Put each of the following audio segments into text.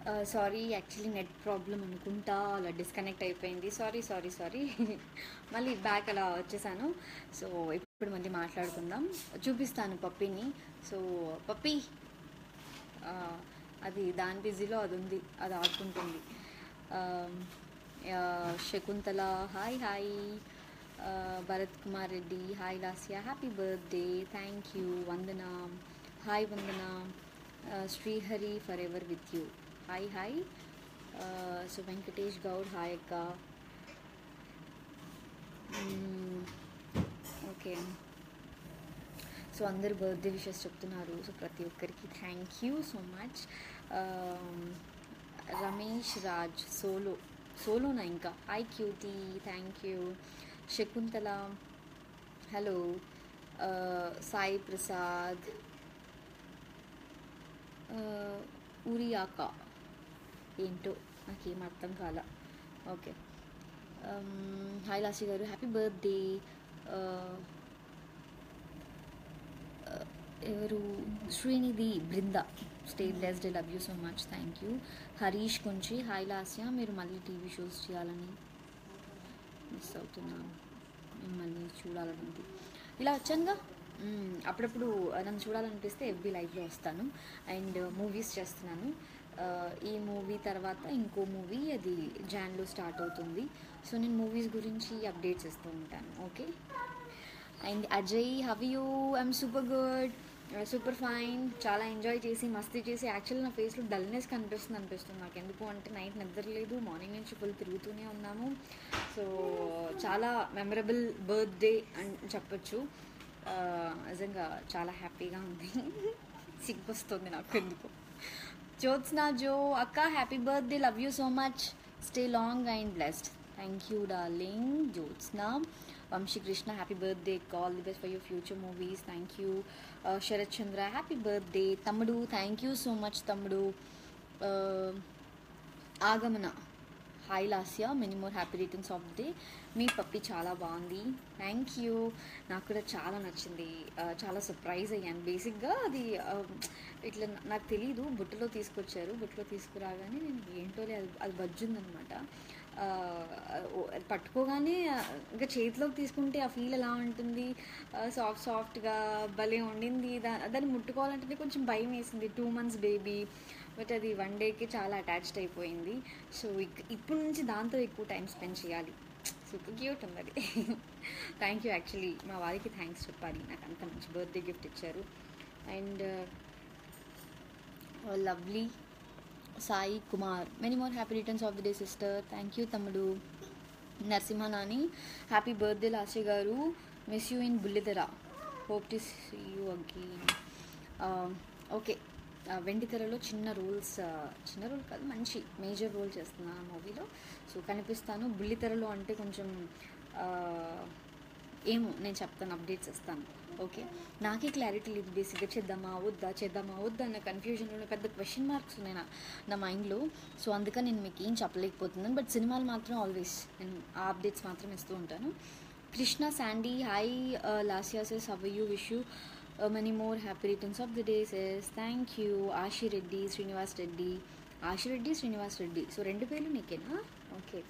Sorry actually net problem అనుకుంటా అలా disconnect అయిపోయింది సారీ సారీ సారీ మళ్ళీ బ్యాక్ అలా వచ్చేసాను సో ఇప్పుడు మళ్ళీ మాట్లాడుకుందాం చూపిస్తాను పప్పీని సో పప్పీ ఆ, అది దాని బిజీలో అది ఉంది అది ఆడుకుంటుంది ఆ, ఆ, శకుంతల హాయ్ హాయ్ ఆ, Bharat Kumar Reddy hi Lasya happy birthday thank you Vandana hi Vandana ఆ, Srihari for ever with you hi hi so Venkatesh Goud hi అక్క ఓకే సో అందరు బర్త్డే విషెస్ చెప్తున్నారు సో ప్రతి ఒక్కరికి thank you so much Ramesh Raj solo సోలోనా ఇంకా hi cutie thank you Shakuntala hello Sai Prasad ఉరియాక ఏంటో నాకేం అర్థం కాల ఓకే హాయ్ లాసి గారు హ్యాపీ బర్త్డే ఎవరు Srinidhi Brinda stay blessed love you so much thank you Harish కొంచి హాయ్ లాస్య మీరు మళ్ళీ టీవీ షోస్ చేయాలని మిస్ అవుతున్నాను మిమ్మల్ని చూడాలని ఉంది ఇలా వచ్చానుగా మ్మ్, అప్పుడప్పుడు నన్ను చూడాలనిపిస్తే ఎవ్రీ లైవ్లో వస్తాను అండ్ మూవీస్ చేస్తున్నాను ఆ, ఈ మూవీ తర్వాత ఇంకో మూవీ అది జాన్లో స్టార్ట్ అవుతుంది సో నేను మూవీస్ గురించి అప్డేట్స్ ఇస్తూ ఉంటాను okay and Ajay how you I'm super good super fine చాలా ఎంజాయ్ చేసి మస్తీ చేసి యాక్చువల్లీ నా ఫేస్లో డల్నెస్ కనిపిస్తుంది అనిపిస్తుంది నాకు ఎందుకు అంటే నైట్ నిద్ర లేదు మార్నింగ్ నుంచి ఫుల్ తిరుగుతూనే ఉన్నాము సో చాలా మెమరబుల్ బర్త్డే అని చెప్పొచ్చు ఆ, నిజంగా చాలా హ్యాపీగా ఉంది సిగ్గొస్తుంది నాకు ఎందుకు జ్యోత్స్నా జో అక్క happy birthday love you so much stay long and blessed thank you darling Jyotsna Vamsi Krishna happy birthday all the best for your future movies thank you Sarath Chandra happy birthday తమ్ముడు థ్యాంక్ యూ సో మచ్ తమ్ముడు Uh, ఆగమన hi Lasya many more happy returns of day మీ puppy చాలా బాగుంది thank you నాకు కూడా చాలా నచ్చింది ఆ, చాలా సర్ప్రైజ్ అయ్యాను బేసిక్గా అది ఆ, ఇట్లా నా- నాకు తెలియదు బుట్టలో తీసుకొచ్చారు బుట్టలో తీసుకురాగానే నేను ఏంటోలే అది అది బజ్జుందనమాట అది పట్టుకోగానే ఆ, ఇంకా చేతిలోకి తీసుకుంటే ఆ ఫీల్ ఎలా ఉంటుంది సాఫ్ట్ సాఫ్ట్గా భలే ఉండింది దా దాన్ని ముట్టుకోవాలంటే కొంచెం భయం వేసింది టూ మంత్స్ బేబీ బట్ అది వన్ డేకి చాలా అటాచ్డ్ అయిపోయింది సో ఇక్ ఇప్పటి నుంచి దాంతో ఎక్కువ టైం స్పెండ్ చేయాలి సూపర్ క్యూట్ ఉంది అది థ్యాంక్ యూ యాక్చువల్లీ మా వారికి థ్యాంక్స్ చెప్పాలి నాకు అంత మంచి బర్త్డే గిఫ్ట్ ఇచ్చారు and lovely Sai Kumar many more happy returns of the day sister thank you తమ్ముడు Narasimha Nani happy birthday Lasya garu miss you in బుల్లిదెర hope to see you again okay వెండితెరలో చిన్న రోల్స్ చిన్న రోల్ కాదు మంచి మేజర్ రోల్ చేస్తున్నా ఆ మూవీలో సో కనిపిస్తాను బుల్లితెరలో అంటే కొంచెం ఆ, ఏమో నేను చెప్తాను అప్డేట్స్ ఇస్తాను ఓకే నాకే క్లారిటీ లేదు బేసిక్గా చేద్దామా వద్దా చేద్దామా వద్దా అన్న కన్ఫ్యూజన్లో పెద్ద క్వశ్చన్ మార్క్స్ ఉన్నాయి నా నా మైండ్లో సో అందుకని నేను మీకు ఏం చెప్పలేకపోతున్నాను బట్ సినిమాలు మాత్రం ఆల్వేస్ నేను ఆ అప్డేట్స్ మాత్రం ఇస్తూ ఉంటాను Krishna Sandy hi Lasya sis how you wish you many more happy returns of the day sis thank you Ashi Reddy Srinivas Reddy Ashi Reddy Srinivas Reddy so రెండు పేర్లు నీకేనా okay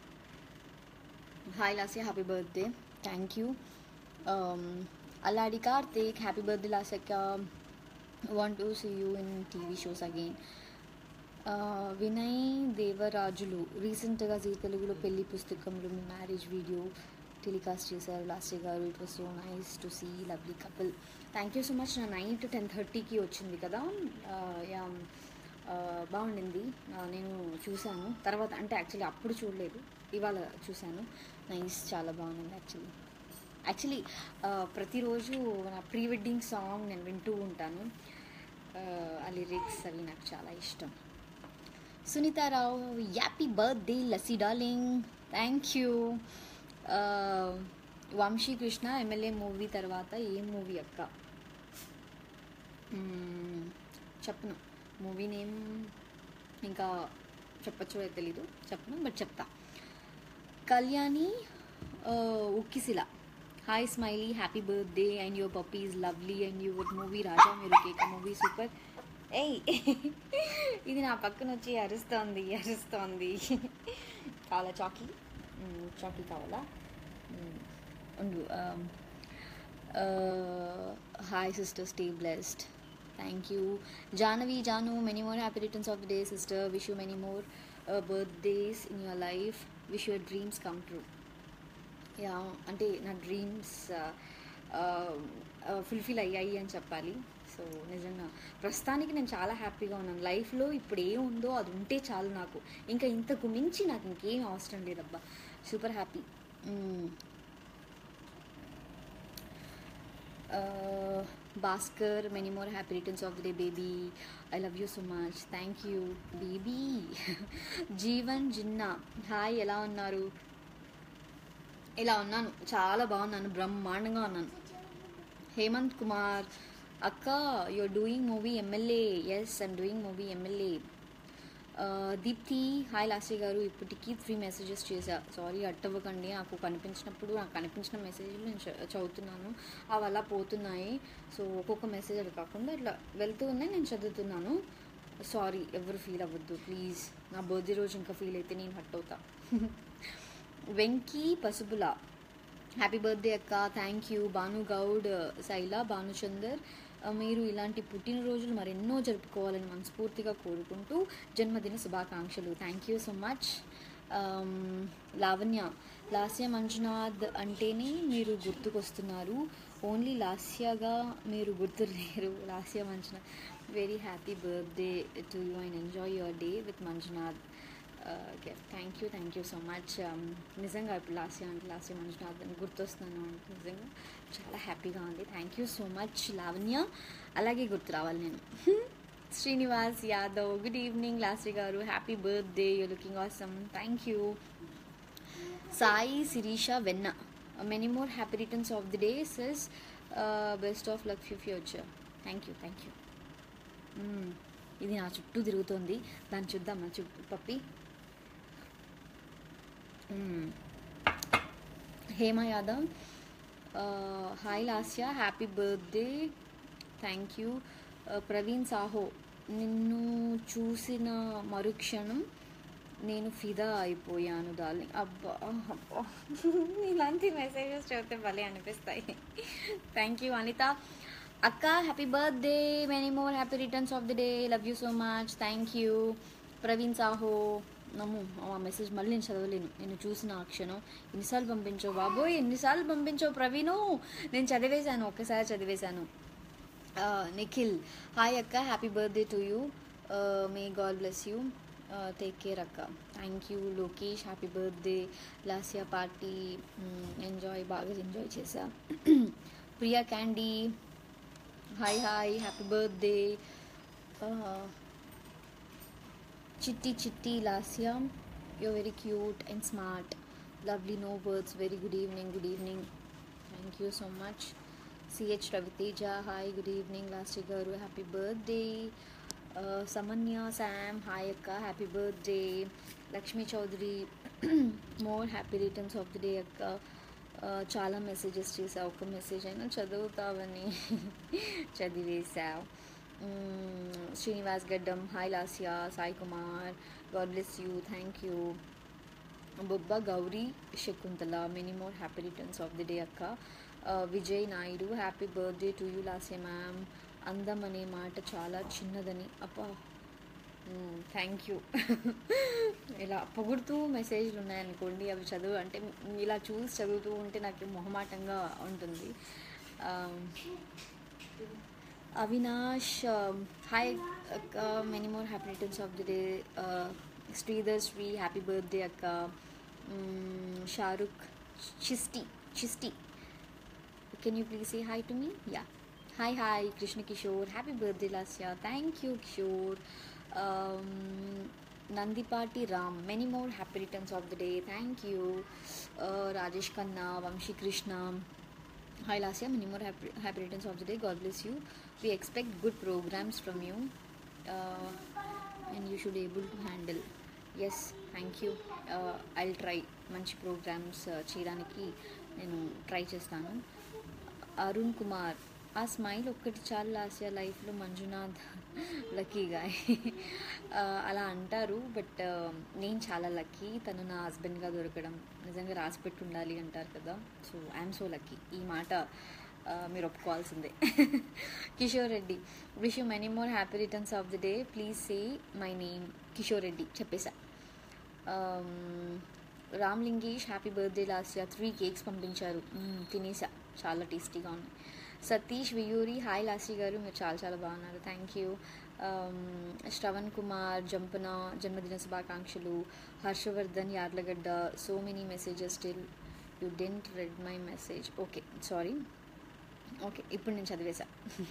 hi Lasya happy birthday thank you అలాడి కార్తీక్ హ్యాపీ బర్త్డే లాస్యక్క want to see you in TV shows again Vinay Devarajulu రీసెంట్గా Zee తెలుగులో పెళ్లి పుస్తకంలో మీ marriage video telecast చేశారు Lasya garu it was so nice to see lovely couple thank you so much నా night ten థర్టీకి వచ్చింది కదా యా బాగుండింది ఆ, నేను చూశాను తర్వాత అంటే యాక్చువల్లీ అప్పుడు చూడలేదు ఇవాళ చూశాను నైస్ చాలా బాగుంది యాక్చువల్లీ యాక్చువల్లీ ప్రతిరోజు నా ప్రీ వెడ్డింగ్ సాంగ్ నేను వింటూ ఉంటాను ఆ, ఆ లిరిక్స్ అవి నాకు చాలా ఇష్టం సునీతారావు హ్యాపీ బర్త్డే లస్సీ darling thank you Vamsi Krishna MLA movie తర్వాత ఏ మూవీ అక్క మ్మ్, చెప్పను మూవీ నేమ్ ఇంకా చెప్పచ్చో తెలీదు చెప్పను బట్ చెప్తా కళ్యాణి ఆ, ఉక్కిశిల hi smiley happy birthday and your puppy is lovely and your movie Raja మీరు కేక మూవీ సూపర్ ఏయ్ ఇది నా పక్కన వచ్చి అరుస్తోంది అరుస్తోంది కావాలా చాకీ మ్మ్, చాకీ కావాలా మ్మ్, ఉండు hi sister stay blessed thank you Janavi Janu many more happy returns of the day sister wish you many more birthdays in your life wish your dreams come true yeah అంటే నా డ్రీమ్స్ ఫుల్ఫిల్ అయ్యాయి అని చెప్పాలి సో నిజంగా ప్రస్తుతానికి నేను చాలా హ్యాపీగా ఉన్నాను లైఫ్లో ఇప్పుడు ఏం ఉందో అది ఉంటే చాలు నాకు ఇంకా ఇంతకు మించి నాకు ఇంకేం అవసరం లేదబ్బా super happy Bhaskar many more happy returns of the day baby I love you so much thank you baby Jeevan Jinna hi ఎలా ఉన్నారు ఇలా ఉన్నాను చాలా బాగున్నాను బ్రహ్మాండంగా ఉన్నాను హేమంత్ కుమార్ అక్క you are doing movie MLA yes I'm doing movie MLA Deepthi hi Lasya garu ఇప్పటికీ త్రీ మెసేజెస్ చేశా సారీ అట్టవ్వకండి నాకు కనిపించినప్పుడు నాకు కనిపించిన మెసేజ్లు నేను చ- చదువుతున్నాను అవి అలా పోతున్నాయి సో ఒక్కొక్క మెసేజ్ అది కాకుండా ఇట్లా వెళ్తూ ఉన్నాయి నేను చదువుతున్నాను సారీ ఎవరు ఫీల్ అవ్వద్దు ప్లీజ్ నా బర్త్డే రోజు ఇంకా ఫీల్ అయితే నేను హట్ అవుతా వెంకీ పసుపుల హ్యాపీ బర్త్డే అక్క థ్యాంక్ యూ భాను గౌడ్ శైల భానుచందర్ ఆ, మీరు ఇలాంటి పుట్టినరోజులు మరెన్నో జరుపుకోవాలని మనస్ఫూర్తిగా కోరుకుంటూ జన్మదిన శుభాకాంక్షలు thank you so much Lavanya Lasya Manjunath అంటేనే మీరు గుర్తుకొస్తున్నారు ఓన్లీ లాస్యగా మీరు గుర్తులేరు Lasya Manjunath very happy birthday to you and enjoy your day with Manjunath okay thank you thank you so much నిజంగా ఇప్పుడు లాస్ట్ ఇయర్ అంటే లాస్ట్ ఇయర్ మంజునాథ్ అని గుర్తొస్తున్నాను అంటే నిజంగా చాలా హ్యాపీగా ఉంది thank you so much Lavanya అలాగే గుర్తు రావాలి నేను Srinivas Yadav good evening Lasya garu happy birthday you looking awesome thank you Sai Sirisha Venna many more happy returns of the day sis best of luck few future thank you thank you ఇది నా చుట్టూ తిరుగుతోంది దాన్ని చూద్దాం నా చుట్టూ పప్పి మ్మ్. Hema Yadav hi Lasya happy birthday thank you Praveen Saho నిన్ను చూసిన మరుక్షణం నేను ఫిదా అయిపోయాను డార్లింగ్ అబ్బా అబ్బా ఇలాంటి మెసేజెస్ చదివితే భలే అనిపిస్తాయి థ్యాంక్ యూ అనిత అక్క happy birthday many more happy returns of the day love you so much thank you Praveen సాహో నమ్ము ఆ మెసేజ్ మళ్ళీ నేను చదవలేను నేను చూసిన ఆ క్షణం ఎన్నిసార్లు పంపించావు బాబోయ్ ఎన్నిసార్లు పంపించావు ప్రవీణు నేను చదివేశాను ఒక్కసారి చదివేశాను నిఖిల్ హాయ్ అక్క happy birthday to you may god bless you take care అక్క thank you Lokesh happy birthday Lasya party enjoy బాగా ఎంజాయ్ చేశా Priya candy hi hi happy birthday చిట్టి చిట్టి Lasya you very cute and smart lovely no words very good evening good evening thank you so much CH Raviteja hi good evening లాస్ట్ గారు happy birthday సమన్య Sam hi అక్క happy birthday Lakshmi Chowdary more happy returns of the day అక్క Uh, చాలా messages చేసా ఒక message అయినా చదువుతావని చదివేశావు మ్మ్, Srinivas Gaddam hi Lasya Sai Kumar god bless you thank you బొబ్బ Gowri Shakuntala many more happy returns of the day అక్క Vijay Naidu happy birthday to you Lasya ma'am అందం అనే మాట చాలా చిన్నదని అప్పా థ్యాంక్ యూ ఇలా పొగుడుతూ మెసేజ్లు ఉన్నాయనుకోండి అవి చదువు అంటే ఇలా చూసి చదువుతూ ఉంటే నాకు మొహమాటంగా ఉంటుంది అవినాష్ హాయ్ అక్క many more happy returns of the day Sridhar Sri happy birthday అక్క Shahrukh Chishti Chishti can you please say hi to me yeah hi hi Krishna Kishore happy birthday Lasya thank you Kishore Nandipati Ram many more happy returns of the day thank you Rajesh Khanna Vamsi Krishna hi Lasya many more happy happy returns of the day god bless you we expect good programmes from you and you should able to handle yes thank you I try మంచి programmes చేయడానికి నేను try చేస్తాను అరుణ్ కుమార్ ఆ smile ఒక్కటి చాలు లాస్య లైఫ్లో మంజునాథ్ లక్కీగా అలా అంటారు బట్ నేను చాలా లక్కీ తను నా హస్బెండ్గా దొరకడం నిజంగా రాసి పెట్టి ఉండాలి అంటారు కదా సో ఐఎమ్ సో లక్కీ ఈ మాట ఆ, మీరు ఒప్పుకోవాల్సిందే Kishore Reddy wish you many more happy returns of the day please say my name Kishore Reddy చెప్పేశా um, Ram Lingesh happy birthday last year three cakes పంపించారు మ్మ్, తినేసా చాలా టేస్టీగా ఉన్నాయి సతీష్ వియూరి హాయ్ లాస్య గారు మీరు చాలా చాలా బాగున్నారు థ్యాంక్ యూ శ్రవణ్ కుమార్ జంపన జన్మదిన శుభాకాంక్షలు Harshavardhan Yarlagadda so many messages still you didn't read my message okay sorry okay ఇప్పుడు నేను చదివేశా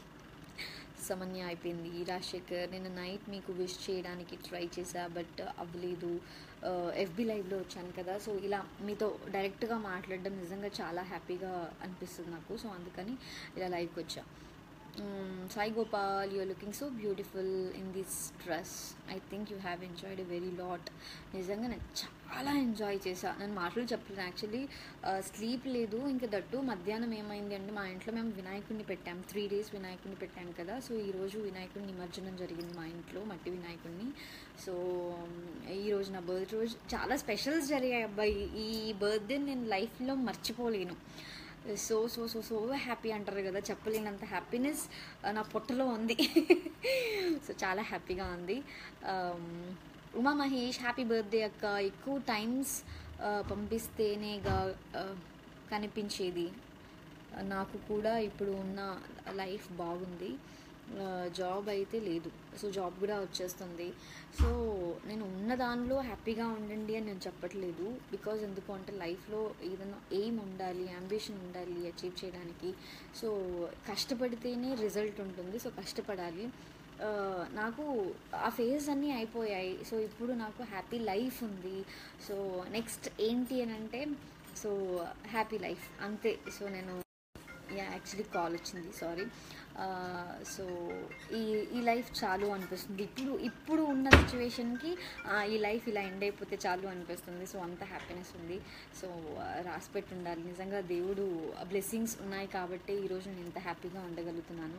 సమన్య అయిపోయింది రాజశేఖర్ నేను నైట్ మీకు విష్ చేయడానికి ట్రై చేశా బట్ అవ్వలేదు ఎఫ్బి లైవ్లో వచ్చాను కదా సో ఇలా మీతో డైరెక్ట్గా మాట్లాడడం నిజంగా చాలా హ్యాపీగా అనిపిస్తుంది నాకు సో అందుకని ఇలా లైవ్కి వచ్చా Sai Gopal you're looking so beautiful in this dress I think you have enjoyed a very lot నిజంగా నేను చాలా ఎంజాయ్ చేశా నేను మాటలు చెప్పలేను యాక్చువల్లీ స్లీప్ లేదు ఇంకా దట్టు మధ్యాహ్నం ఏమైంది అంటే మా ఇంట్లో మేము వినాయకుడిని పెట్టాం త్రీ డేస్ వినాయకుడిని పెట్టాం కదా సో ఈరోజు వినాయకుడి నిమజ్జనం జరిగింది మా ఇంట్లో మట్టి వినాయకుడిని సో ఈ రోజు నా బర్త్ రోజు చాలా స్పెషల్స్ జరిగాయి అబ్బాయి ఈ బర్త్డే నేను లైఫ్లో మర్చిపోలేను so so so so happy అంటారు కదా చెప్పలేనంత హ్యాపీనెస్ నా పొట్టలో ఉంది సో చాలా హ్యాపీగా ఉంది Um, Uma Mahesh happy birthday అక్క ఎక్కువ టైమ్స్ పంపిస్తేనేగా uh, కనిపించేది నాకు కూడా ఇప్పుడు ఉన్న లైఫ్ బాగుంది జాబ్ అయితే లేదు సో జాబ్ కూడా వచ్చేస్తుంది సో నేను ఉన్న దానిలో హ్యాపీగా ఉండండి అని నేను చెప్పట్లేదు బికాజ్ ఎందుకు అంటే లైఫ్లో ఏదైనా ఎయిమ్ ఉండాలి అంబిషన్ ఉండాలి అచీవ్ చేయడానికి సో కష్టపడితేనే రిజల్ట్ ఉంటుంది సో కష్టపడాలి ఆ, నాకు ఆ ఫేజ్ అన్నీ అయిపోయాయి సో ఇప్పుడు నాకు హ్యాపీ లైఫ్ ఉంది సో నెక్స్ట్ ఏంటి అని అంటే సో హ్యాపీ లైఫ్ అంతే సో నేను యా యాక్చువల్లీ కాల్ వచ్చింది సారీ సో ఈ ఈ లైఫ్ చాలు అనిపిస్తుంది ఇప్పుడు ఇప్పుడు ఉన్న సిచ్యువేషన్కి ఈ లైఫ్ ఇలా ఎండ్ అయిపోతే చాలు అనిపిస్తుంది సో అంత హ్యాపీనెస్ ఉంది సో రాసి పెట్టి ఉండాలి నిజంగా దేవుడు బ్లెస్సింగ్స్ ఉన్నాయి కాబట్టి ఈరోజు నేను ఇంత హ్యాపీగా ఉండగలుగుతున్నాను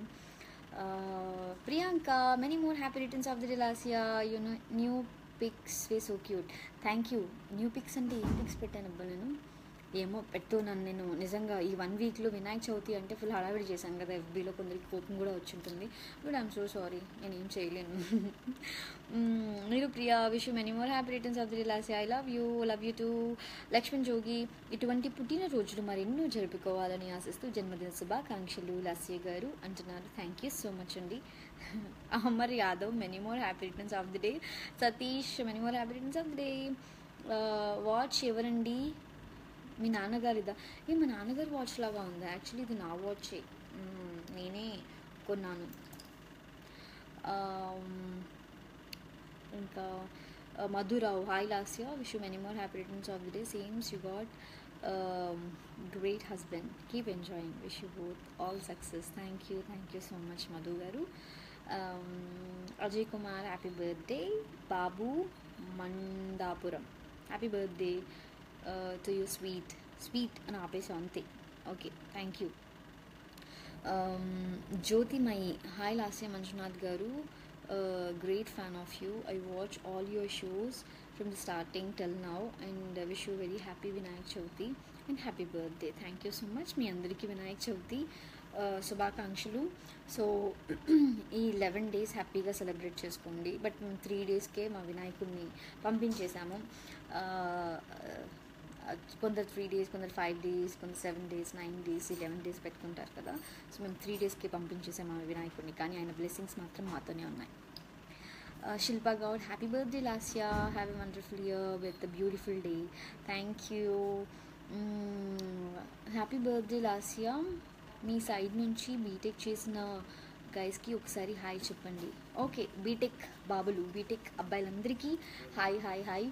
Priyanka many more happy returns of the day Lasya you know new pics way so cute thank you new pics అంటే ఏం పిక్స్ పెట్టాను అబ్బా నేను ఏమో పెట్టు నన్ను నేను నిజంగా ఈ వన్ వీక్లో వినాయక చవితి అంటే ఫుల్ హడావిడి చేశాను కదా ఎఫ్బీలో కొందరికి కోపం కూడా వచ్చి ఉంటుంది బట్ ఐఎమ్ సో సారీ నేనేం చేయలేను మ్మ్, మీరు Priya wish many more happy returns of the లాస్ I love you love you too Lakshman Jogi ఇటువంటి పుట్టినరోజులు మరెన్నో జరుపుకోవాలని ఆశిస్తూ జన్మదిన శుభాకాంక్షలు లాస్య గారు అంటున్నారు థ్యాంక్ యూ సో మచ్ అండి Amar Yadav many more happy returns of the day Satish many more happy returns of the day watch ఎవరండి మీ నాన్నగారిదా ఏ మా నాన్నగారి వాచ్ లాగా ఉందా యాక్చువల్లీ ఇది నా వాచే మ్మ్, నేనే కొన్నాను ఆమ్, ఇంకా uh, Madhurao hi Lasya wish you many more happy returns of the day సేమ్స్ you got great husband keep enjoying wish you both all success thank you thank you so much Madhu గారు Um, Ajay Kumar happy birthday బాబు Mandapuram happy birthday to you sweet sweet అని ఆపేసాం అంతే okay thank you Jyothimayi hi Lasya Manjunath గారు great fan of you I watch all your shows from the starting till now and wish you very happy Vinayak Chavithi and happy birthday thank you so much మీ అందరికీ Vinayaka Chavithi uh, శుభాకాంక్షలు so ఈ eleven days హ్యాపీగా celebrate చేసుకోండి but మేము three డేస్కే మా వినాయకుడిని పంపించేశాము Uh, కొందరు త్రీ డేస్ కొందరు ఫైవ్ డేస్ కొందరు seven days nine days eleven days పెట్టుకుంటారు కదా సో మేము త్రీ డేస్కి పంపించేసాము ఆ వినాయకుడిని కానీ ఆయన బ్లెస్సింగ్స్ మాత్రం మాతోనే ఉన్నాయి Shilpa Goud happy birthday Lasya have a wonderful year with beautiful day thank you happy birthday Lasya మీ సైడ్ నుంచి బీటెక్ చేసిన గైస్కి ఒకసారి హాయ్ చెప్పండి ఓకే బీటెక్ బాబులు బీటెక్ అబ్బాయిలందరికీ hi hi hi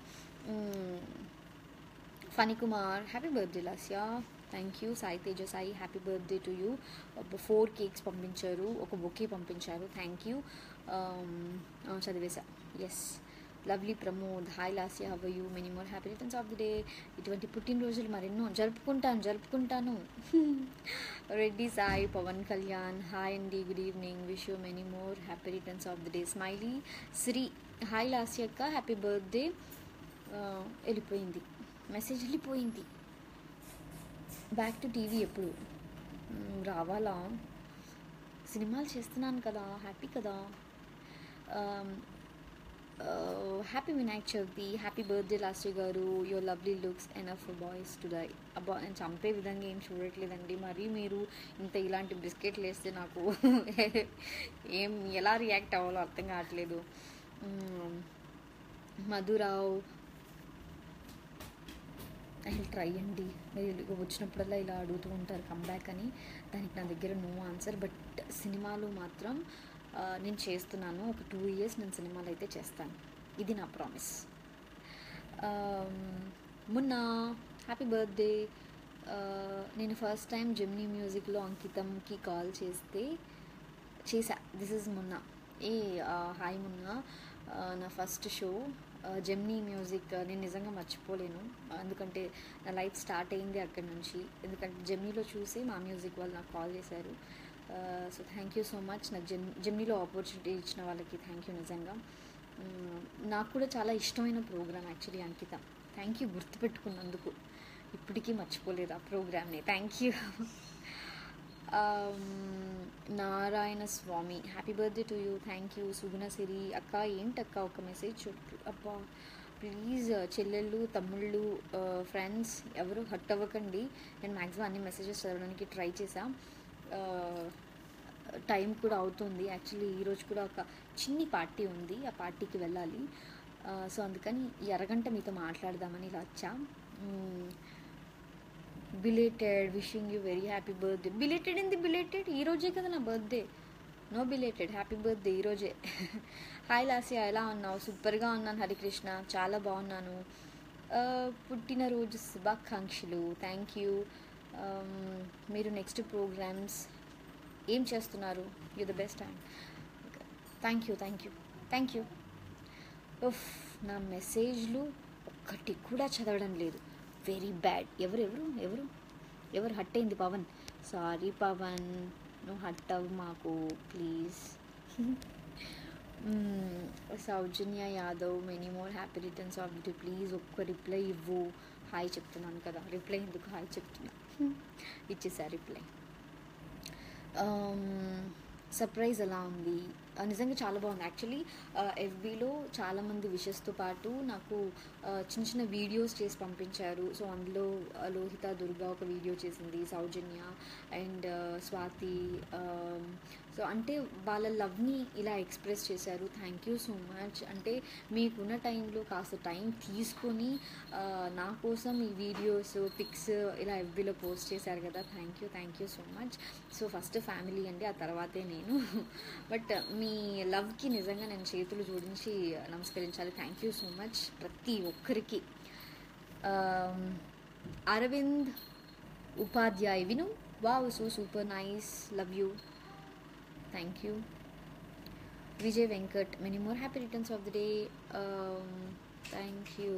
Phani Kumar happy birthday Lasya thank you Sai Teja Sai happy birthday to you four cakes పంపించారు ఒక బొకే పంపించారు థ్యాంక్ యూ చదివేశా yes lovely Pramod hi Lasya have you many more happy returns of the day ఇటువంటి పుట్టినరోజులు మరెన్నో జరుపుకుంటాను జరుపుకుంటాను రెడ్డి సాయి పవన్ కళ్యాణ్ హాయ్ అండి good evening wish you many more happy returns of the day smiley Sri hi Lasya అక్క హ్యాపీ బర్త్డే వెళ్ళిపోయింది మెసేజ్ వెళ్ళిపోయింది బ్యాక్ టు టీవీ ఎప్పుడు మ్, రావాలా సినిమాలు చేస్తున్నాను కదా హ్యాపీ కదా happy Vinayak Chavithi happy birthday లాస్ట్ గారు your lovely looks enough for boys to die అబ్బా నేను చంపే విధంగా ఏం చూడట్లేదండి మరి మీరు ఇంత ఇలాంటి బిస్కెట్లు వేస్తే నాకు ఏం ఎలా రియాక్ట్ అవ్వాలో అర్థం కావట్లేదు మ్, మధురావు ఐ ట్రై అండి మీరు ఇలా వచ్చినప్పుడల్లా ఇలా అడుగుతూ ఉంటారు కమ్బ్యాక్ అని దానికి నా దగ్గర నో ఆన్సర్ బట్ సినిమాలు మాత్రం ఆ, నేను చేస్తున్నాను ఒక టూ ఇయర్స్ నేను సినిమాలు అయితే చేస్తాను ఇది నా ప్రామిస్ మొన్న హ్యాపీ బర్త్డే నేను ఫస్ట్ టైం జెమ్నీ మ్యూజిక్లో అంకితంకి కాల్ చేస్తే చేసా దిస్ ఇస్ మొన్న ఏ ఆ, హాయ్ మొన్న ఆ, నా ఫస్ట్ షో జెమ్నీ మ్యూజిక్ నేను నిజంగా మర్చిపోలేను ఎందుకంటే నా లైఫ్ స్టార్ట్ అయింది అక్కడి నుంచి ఎందుకంటే జెమ్నీలో చూసి మా మ్యూజిక్ వాళ్ళు నాకు కాల్ చేశారు so thank you so much నాకు జెమ్ జెమ్నీలో ఆపర్చునిటీ ఇచ్చిన వాళ్ళకి థ్యాంక్ యూ నిజంగా మ్, నాకు కూడా చాలా ఇష్టమైన programme actually Ankitham thank you గుర్తుపెట్టుకున్నందుకు ఇప్పటికీ మర్చిపోలేదు ఆ ప్రోగ్రామ్ని thank you Narayana Swamy happy birthday to you thank you Sugunasiri అక్క ఏంటక్క ఒక మెసేజ్ చెప్పు అబ్బా ప్లీజ్ చెల్లెళ్ళు తమ్ముళ్ళు ఫ్రెండ్స్ ఎవరు హట్ అవ్వకండి నేను మ్యాక్సిమం అన్ని మెసేజెస్ చదవడానికి ట్రై చేసా టైం కూడా అవుతుంది యాక్చువల్లీ ఈరోజు కూడా ఒక చిన్ని పార్టీ ఉంది ఆ పార్టీకి వెళ్ళాలి సో అందుకని ఈ అరగంట మీతో మాట్లాడదామని ఇలా వచ్చా belated wishing you very happy birthday belated ఏంది బిలేటెడ్ ఈ రోజే కదా నా birthday no belated happy birthday ఈరోజే హాయ్ లాసియా ఎలా ఉన్నావు సూపర్గా ఉన్నాను హరికృష్ణ చాలా బాగున్నాను ఆ, పుట్టినరోజు శుభాకాంక్షలు థ్యాంక్ యూ మీరు నెక్స్ట్ ప్రోగ్రామ్స్ ఏం చేస్తున్నారు you the best and thank you thank you thank you ఉఫ్ నా మెసేజ్లు ఒక్కటి కూడా చదవడం లేదు వెరీ బ్యాడ్ ఎవరు ఎవరు ఎవరు ఎవరు హట్ అయింది పవన్ సారీ పవన్ నువ్వు హట్ అవ్వు మాకు please Soujanya Yadav many more happy returns of the please ఒక్క రిప్లై ఇవ్వు హాయ్ చెప్తున్నాను కదా రిప్లై ఎందుకు హాయ్ చెప్తున్నా ఇచ్చేసా రిప్లై సర్ప్రైజ్ ఎలా ఉంది ఆ, నిజంగా చాలా బాగుంది యాక్చువల్లీ ఎఫ్బీలో చాలామంది విషెస్తో పాటు నాకు ఆ, చిన్న చిన్న వీడియోస్ చేసి పంపించారు సో అందులో ఆ, లోహిత దుర్గా ఒక వీడియో చేసింది సౌజన్య అండ్ స్వాతి సో అంటే వాళ్ళ లవ్ని ఇలా ఎక్స్ప్రెస్ చేశారు థ్యాంక్ యూ సో మచ్ అంటే మీకున్న టైంలో కాస్త టైం తీసుకొని ఆ, నా కోసం ఈ వీడియోస్ పిక్స్ ఇలా ఎఫ్బీలో పోస్ట్ చేశారు కదా thank you thank you so much so first family అండి ఆ తర్వాతే నేను బట్ మీ లవ్కి నిజంగా నేను చేతులు జోడించి నమస్కరించాలి థ్యాంక్ యూ సో మచ్ ప్రతి ఒక్కరికి ఆమ్, అరవింద్ ఉపాధ్యాయ్ విను wow so super nice love you thank you Vijay Venkat many more happy returns of the day thank you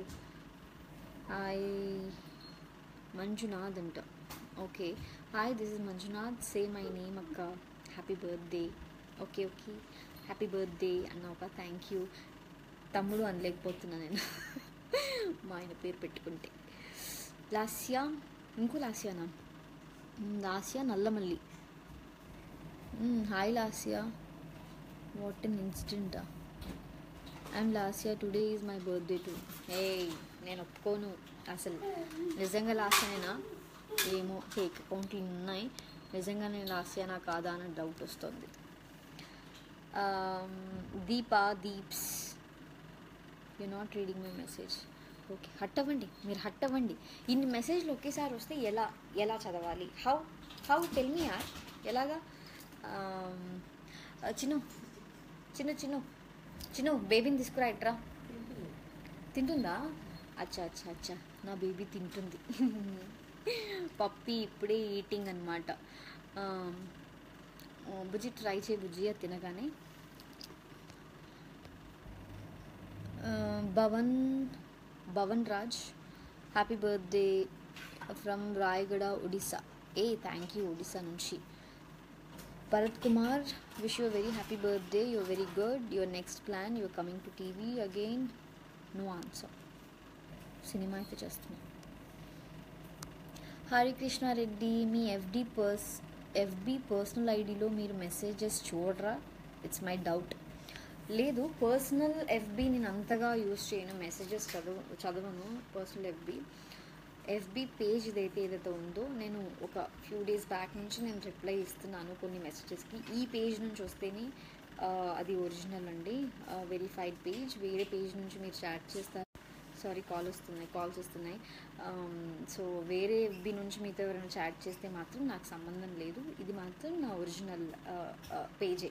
hi Manjunath అంట okay hi this is Manjunath say my name అక్క happy birthday okay okay happy birthday అన్న ఒక thank you తమ్ముడు అనలేకపోతున్నా నేను మా ఆయన పేరు పెట్టుకుంటే లాస్యా ఇంకో లాస్యానా మ్, లాస్యా నల్లమల్లి మ్, హాయ్ లాస్యా వాట్ అన్ ఇన్సిడెంటా I'm last year today is my birthday to ఏ నేను ఒప్పుకోను అసలు నిజంగా లాస్ట్ నేనా ఏమో ఫేక్ అకౌంట్లు ఉన్నాయి నిజంగా నేను లాస్ట్ ఇయర్ నా కాదా అని డౌట్ వస్తుంది Deepa Deeps you not reading my message okay hurt అవ్వండి మీరు హట్ అవ్వండి ఇన్ని మెసేజ్లు ఒకేసారి వస్తే ఎలా ఎలా చదవాలి how how tell me are ఎలాగా ఆమ్, ఆ, చిన్ను చిన్న చిన్ను చిన్ను బేబీని తీసుకురా ఇట్రా తింటుందా అచ్చా అచ్చా అచ్చా నా బేబీ తింటుంది పప్పి ఇప్పుడే ఈటింగ్ అనమాట బుజ్జి ట్రై చేయి బుజ్జి అది తినగానే Bhavan Bhavan Raj happy birthday from Rayagada Odisha ఏ థ్యాంక్ యూ ఒడిస్సా నుంచి Bharat Kumar wish you very happy birthday your very good your next plan your coming to TV again no answer cinema అయితే చేస్తున్నాం హరికృష్ణారెడ్డి మీ ఎఫ్డి పర్స్ ఎఫ్బి పర్సనల్ ఐడిలో మీరు మెసేజెస్ చూడరా ఇట్స్ మై డౌట్ లేదు పర్సనల్ ఎఫ్బి నేను అంతగా యూజ్ చేయను మెసేజెస్ చదువు చదవను పర్సనల్ ఎఫ్బి ఎఫ్బి పేజ్ ఏదైతే ఏదైతే ఉందో నేను ఒక ఫ్యూ డేస్ బ్యాక్ నుంచి నేను రిప్లై ఇస్తున్నాను కొన్ని మెసేజెస్కి ఈ పేజ్ నుంచి వస్తేనే ఆ, అది ఒరిజినల్ అండి వెరిఫైడ్ పేజ్ వేరే పేజ్ నుంచి మీరు చాట్ చేస్తారు సారీ కాల్ వస్తున్నాయి కాల్స్ వస్తున్నాయి సో వేరే ఎఫ్బి నుంచి మీతో ఎవరైనా చాట్ చేస్తే మాత్రం నాకు సంబంధం లేదు ఇది మాత్రం నా ఒరిజినల్ పేజే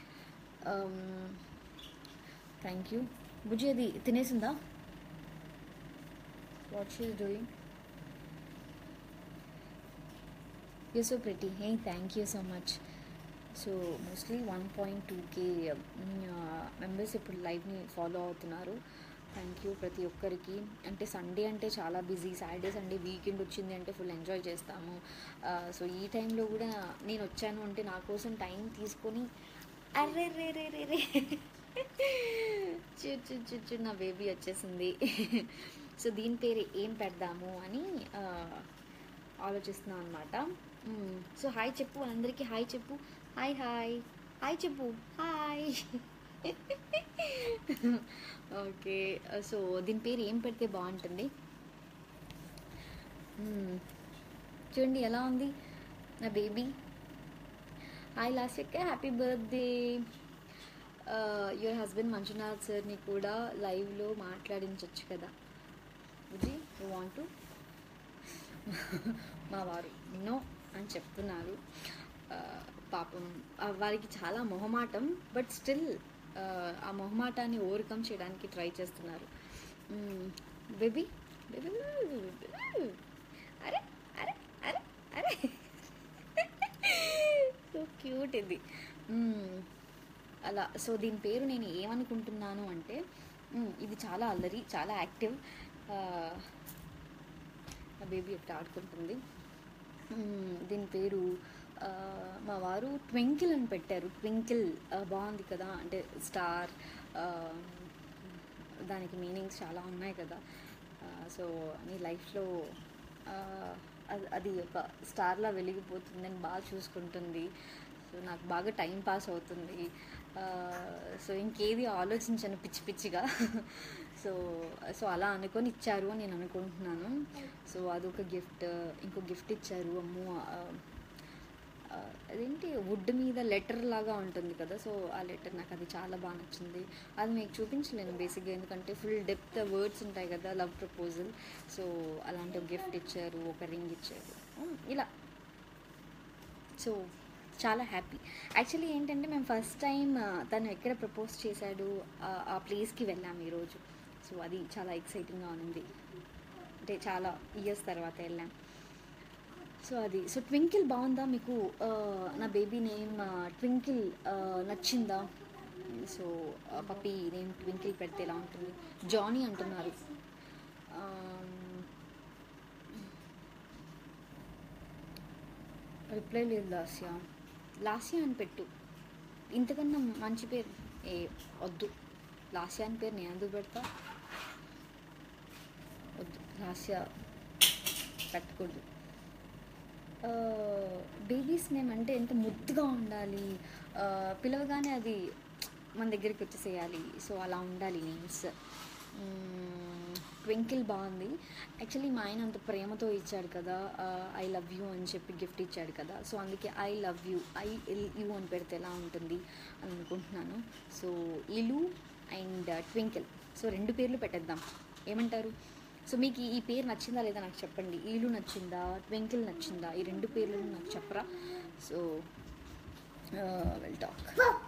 థ్యాంక్ యూ బుజ్జి అది తినేసిందా what she's doing you so pretty hey thank you so much so mostly one point two K members ఇప్పుడు లైవ్ని ఫాలో అవుతున్నారు థ్యాంక్ యూ ప్రతి ఒక్కరికి అంటే సండే అంటే చాలా బిజీ సాటర్డే సండే వీకెండ్ వచ్చింది అంటే ఫుల్ ఎంజాయ్ చేస్తాము సో ఈ టైంలో కూడా నేను వచ్చాను అంటే నా కోసం టైం తీసుకొని అర్రే రే రే రే రే చూ చూ చూ చూ నా బేబీ వచ్చేసింది సో దీని పేరు ఏం పెడదాము అని ఆ, ఆలోచిస్తున్నాం అనమాట సో హాయ్ చెప్పు అందరికీ హాయ్ చెప్పు హాయ్ హాయ్ హాయ్ చెప్పు హాయ్ ఓకే సో దీని పేరు ఏం పెడితే బాగుంటుంది మ్మ్. చూడండి ఎలా ఉంది నా బేబీ హాయ్ లాస్యక్క happy birthday your husband Manjunath సార్ని కూడా లైవ్లో మాట్లాడించవచ్చు కదా బుజ్జి యూ వాంట్ టు మా వారు నో అని చెప్తున్నారు ఆ, పాపం ఆ, వారికి చాలా మొహమాటం బట్ స్టిల్ ఆ మొహమాటాన్ని ఓవర్కమ్ చేయడానికి ట్రై చేస్తున్నారు బేబీ బేబీ అరే అరే అరే అరే సో క్యూట్ ఇది మ్మ్. అలా సో దీని పేరు నేను ఏమనుకుంటున్నాను అంటే మ్మ్, ఇది చాలా అల్లరి చాలా యాక్టివ్ నా బేబీ ఎట్లా ఆడుకుంటుంది మ్మ్, దీని పేరు ఆ, మా వారు ట్వింకిల్ అని పెట్టారు ట్వింకిల్ ఆ, బాగుంది కదా అంటే స్టార్ ఆ, దానికి మీనింగ్స్ చాలా ఉన్నాయి కదా ఆ, సో నీ లైఫ్లో ఆ, అది అది ఒక స్టార్లా వెలిగిపోతుందని బాగా చూసుకుంటుంది సో నాకు బాగా టైం పాస్ అవుతుంది ఆ, సో ఇంకేది ఆలోచించను పిచ్చి పిచ్చిగా సో సో అలా అనుకొని ఇచ్చారు అని నేను అనుకుంటున్నాను సో అదొక గిఫ్ట్ ఇంకో గిఫ్ట్ ఇచ్చారు అమ్మో ఆ, ఆ, అదేంటి వుడ్ మీద లెటర్ లాగా ఉంటుంది కదా సో ఆ లెటర్ నాకు అది చాలా బాగా నచ్చింది అది మీకు చూపించలేను బేసిక్గా ఎందుకంటే ఫుల్ డెప్త్ వర్డ్స్ ఉంటాయి కదా లవ్ ప్రపోజల్ సో అలాంటి ఒక గిఫ్ట్ ఇచ్చారు ఒక రింగ్ ఇచ్చారు ఉమ్, ఇలా సో చాలా హ్యాపీ యాక్చువల్లీ ఏంటంటే మేము ఫస్ట్ టైం తను ఎక్కడ ప్రపోజ్ చేశాడు ఆ- ఆ ప్లేస్కి వెళ్ళాం ఈరోజు సో అది చాలా ఎక్సైటింగ్గా ఉంది అంటే చాలా ఇయర్స్ తర్వాత వెళ్ళాం సో అది సో ట్వింకిల్ బాగుందా మీకు ఆ, నా బేబీ నేమ్ ట్వింకిల్ ఆ, నచ్చిందా సో పప్పి నేమ్ ట్వింకిల్ పెడితే ఎలా ఉంటుంది జానీ అంటున్నారు రిప్లై లేదు లాస్యా లాస్యా అని పెట్టు ఇంతకన్నా మంచి పేరు ఏ వద్దు లాస్యా అని పేరు నేను ఎందుకు పెడతా వద్దు లాస్యా పెట్టకూడదు బేబీస్ నేమ్ అంటే ఎంత ముద్దుగా ఉండాలి ఆ, పిలవగానే అది మన దగ్గరికి వచ్చేసేయాలి సో అలా ఉండాలి నేమ్స్ ట్వింకిల్ బాగుంది యాక్చువల్లీ మా ఆయన అంత ప్రేమతో ఇచ్చాడు కదా ఐ లవ్ యూ అని చెప్పి గిఫ్ట్ ఇచ్చాడు కదా సో అందుకే I love you I L U అని పెడితే ఎలా ఉంటుంది అని అనుకుంటున్నాను సో ఇలు అండ్ ట్వింకిల్ సో రెండు పేర్లు పెట్టేద్దాం ఏమంటారు సో మీకు ఈ పేరు నచ్చిందా లేదా నాకు చెప్పండి ఈలు నచ్చిందా ట్వింకిల్ నచ్చిందా ఈ రెండు పేర్లు నాకు చెప్పరా so well talk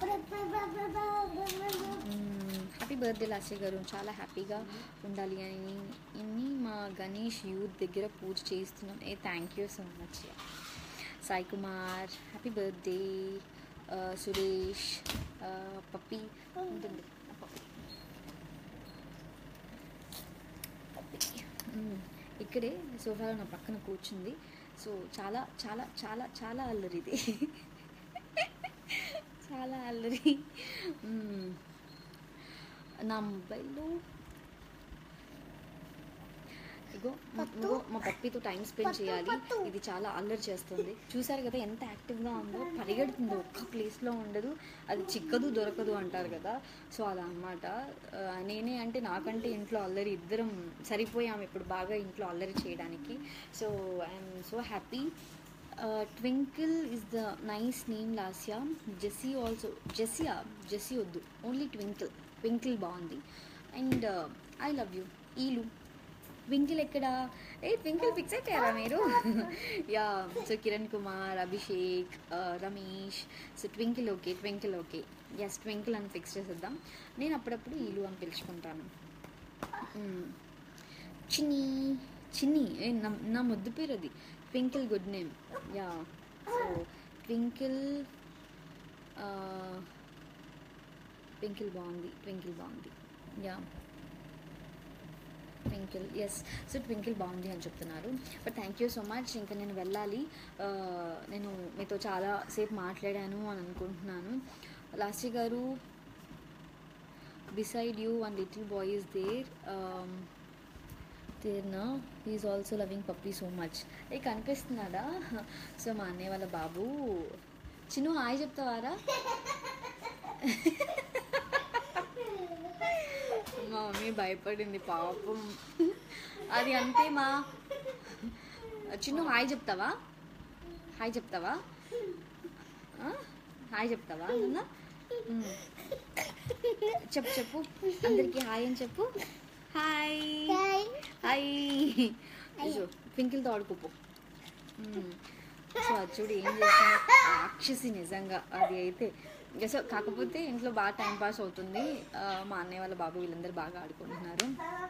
happy birthday Lasya గారు చాలా హ్యాపీగా ఉండాలి అని ఇన్ని మా గణేష్ యూత్ దగ్గర పూజ చేస్తున్నాం ఏ thank you so much Sai Kumar happy birthday Suresh puppy ఉంటుంది పప్పి ఇక్కడే సోఫాలో నా పక్కన కూర్చుంది సో చాలా చాలా చాలా చాలా అల్లరి ఇది చాలా అల్లరి మ్మ్. నా మొబైల్లో ఇగో మా- ఇగో మా పప్పితో టైం స్పెండ్ చేయాలి ఇది చాలా అల్లరి చేస్తుంది చూసారు కదా ఎంత యాక్టివ్గా ఉందో పరిగెడుతుందో ఒక్క ప్లేస్లో ఉండదు అది చిక్కదు దొరకదు అంటారు కదా సో అలా అన్నమాట ఆ, నేనే అంటే నాకంటే ఇంట్లో అల్లరి ఇద్దరం సరిపోయాం ఇప్పుడు బాగా ఇంట్లో అల్లరి చేయడానికి so I'm so happy Twinkle is the nice name Lasya Jessie also Jessia Jessie వద్దు ఓన్లీ ట్వింకిల్ ట్వింకిల్ బాగుంది అండ్ ఐ లవ్ యూ ఈలు ట్వింకిల్ ఎక్కడ ఏ ట్వింకిల్ ఫిక్స్ అయిపోయారా మీరు యా సో కిరణ్ కుమార్ అభిషేక్ ఆ, Ramesh so Twinkle okay Twinkle okay yes Twinkle అని fix చేసేద్దాం నేను అప్పుడప్పుడు ఈలు అని పిలుచుకుంటాను మ్మ్. చిన్ని చిన్ని ఏ నా నా ముద్దు పేరు అది Twinkle good name yeah so Twinkle Twinkle బాగుంది ట్వింకిల్ బాగుంది yeah Twinkle yes so Twinkle బాగుంది అని చెప్తున్నారు but thank you so much ఇంకా నేను వెళ్ళాలి ఆ, నేను మీతో చాలా సేపు మాట్లాడాను అని అనుకుంటున్నాను Lasya garu beside you one little boy is there తీర్నా is also loving puppy so much ఏ కనిపిస్తున్నాడా సో మా అన్నయ్య వాళ్ళ బాబు చిన్ను హాయ్ చెప్తావారా మా మమ్మీ భయపడింది పాపం అది అంతే మా చిన్ను హాయ్ చెప్తావా హాయ్ చెప్తావా ఆ? హాయ్ చెప్తావా నాన్న ఉమ్. చెప్పు చెప్పు అందరికి హాయ్ అని చెప్పు హాయ్ హాయ్ అయ్యో ట్వింకిల్తో ఆడుకోపో ఉమ్. సో అది చూడు ఏం చేసింది రాక్షసి నిజంగా అది అయితే ఇంకా సో కాకపోతే ఇంట్లో బాగా టైం పాస్ అవుతుంది ఆ, మా అన్నయ్య వాళ్ళ బాబు వీళ్ళందరూ బాగా ఆడుకుంటున్నారు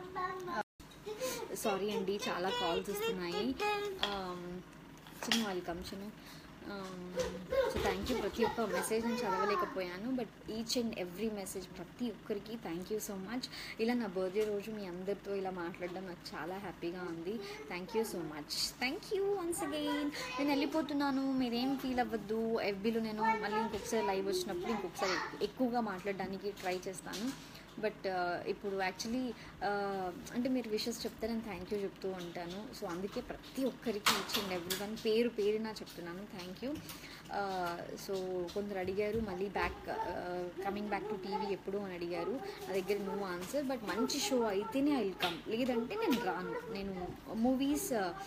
సారీ అండి చాలా కాల్స్ వస్తున్నాయి ఆమ్, చిన్న వెల్కమ్ చిన్న సో థ్యాంక్ యూ ప్రతి ఒక్క మెసేజ్ నేను చదవలేకపోయాను but each and every message ప్రతి ఒక్కరికి థ్యాంక్ యూ సో మచ్ ఇలా నా బర్త్డే రోజు మీ అందరితో ఇలా మాట్లాడడం నాకు చాలా హ్యాపీగా ఉంది thank you so much thank you once again నేను వెళ్ళిపోతున్నాను మీరేం ఫీల్ అవ్వద్దు ఎఫ్బీలో నేను మళ్ళీ ఇంకొకసారి లైవ్ వచ్చినప్పుడు ఇంకొకసారి ఎక్కువగా మాట్లాడడానికి ట్రై చేస్తాను బట్ ఇప్పుడు యాక్చువల్లీ అంటే మీరు విషెస్ చెప్తే నేను థ్యాంక్ యూ చెప్తూ ఉంటాను సో అందుకే ప్రతి ఒక్కరికి ఇచ్చింది ఎవ్రీ వన్ పేరు పేరున చెప్తున్నాను థ్యాంక్ యూ సో కొందరు అడిగారు మళ్ళీ back coming back to TV ఎప్పుడు అని అడిగారు నా దగ్గర నో ఆన్సర్ బట్ మంచి షో అయితేనే ఐ కమ్ లేదంటే నేను రాను నేను మూవీస్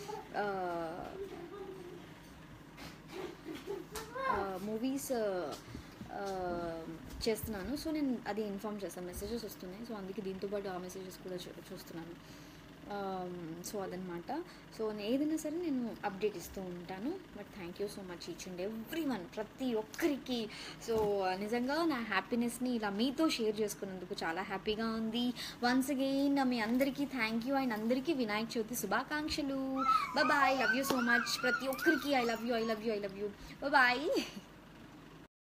మూవీస్ చేస్తున్నాను సో నేను అది ఇన్ఫామ్ చేస్తాను మెసేజెస్ వస్తున్నాయి సో అందుకే దీంతో పాటు ఆ మెసేజెస్ కూడా చూ- చూస్తున్నాను సో అదనమాట సో నేను ఏదైనా సరే నేను అప్డేట్ ఇస్తూ ఉంటాను but thank you so much each and every one ప్రతి ఒక్కరికి సో నిజంగా నా హ్యాపీనెస్ని ఇలా మీతో షేర్ చేసుకున్నందుకు చాలా హ్యాపీగా ఉంది వన్స్ అగైన్ మీ అందరికీ థ్యాంక్ యూ అండ్ అందరికీ వినాయక చవితి శుభాకాంక్షలు bye love you so much ప్రతి ఒక్కరికి I love you I love you I love you bye